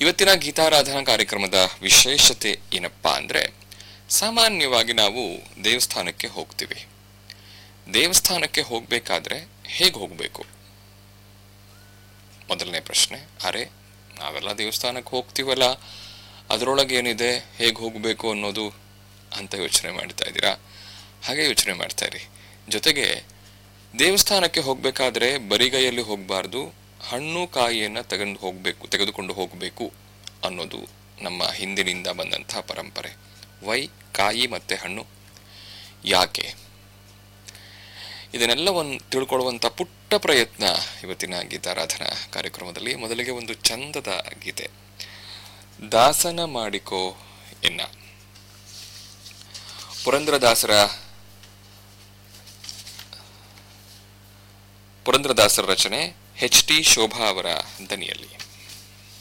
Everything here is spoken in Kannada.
ಇವತ್ತಿನ ಗೀತಾರಾಧನಾ ಕಾರ್ಯಕ್ರಮದ ವಿಶೇಷತೆ ಏನಪ್ಪಾ ಅಂದ್ರೆ ಸಾಮಾನ್ಯವಾಗಿ ನಾವು ದೇವಸ್ಥಾನಕ್ಕೆ ಹೋಗ್ತೀವಿ ದೇವಸ್ಥಾನಕ್ಕೆ ಹೋಗ್ಬೇಕಾದ್ರೆ ಹೇಗೆ ಹೋಗ್ಬೇಕು ಮೊದಲನೇ ಪ್ರಶ್ನೆ ಅರೆ ನಾವೆಲ್ಲ ದೇವಸ್ಥಾನಕ್ಕೆ ಹೋಗ್ತೀವಲ್ಲ ಅದರೊಳಗೆ ಏನಿದೆ ಹೇಗೆ ಹೋಗಬೇಕು ಅನ್ನೋದು ಅಂತ ಯೋಚನೆ ಮಾಡ್ತಾ ಇದ್ದೀರಾ ಹಾಗೆ ಯೋಚನೆ ಮಾಡ್ತಾ ಇರಿ ಜೊತೆಗೆ ದೇವಸ್ಥಾನಕ್ಕೆ ಹೋಗ್ಬೇಕಾದ್ರೆ ಬರಿಗೈಯಲ್ಲಿ ಹೋಗಬಾರ್ದು ಹಣ್ಣು ಕಾಯಿಯನ್ನ ತೆಗೆದು ಹೋಗಬೇಕು ತೆಗೆದುಕೊಂಡು ಹೋಗಬೇಕು ಅನ್ನೋದು ನಮ್ಮ ಹಿಂದಿನಿಂದ ಬಂದಂತಹ ಪರಂಪರೆ ವೈ ಕಾಯಿ ಮತ್ತೆ ಹಣ್ಣು ಯಾಕೆ ಇದನ್ನೆಲ್ಲವನ್ನು ತಿಳ್ಕೊಳ್ಳುವಂಥ ಪುಟ್ಟ ಪ್ರಯತ್ನ ಇವತ್ತಿನ ಗೀತಾರಾಧನಾ ಕಾರ್ಯಕ್ರಮದಲ್ಲಿ ಮೊದಲಿಗೆ ಒಂದು ಚಂದದ ಗೀತೆ ದಾಸನ ಮಾಡಿಕೋ ಎನ್ನ ಪುರಂದ್ರದಾಸರ ಪುರಂದ್ರದಾಸರ ರಚನೆ ಎಚ್ ಟಿ ಶೋಭಾ ಅವರ ದನಿಯಲ್ಲಿ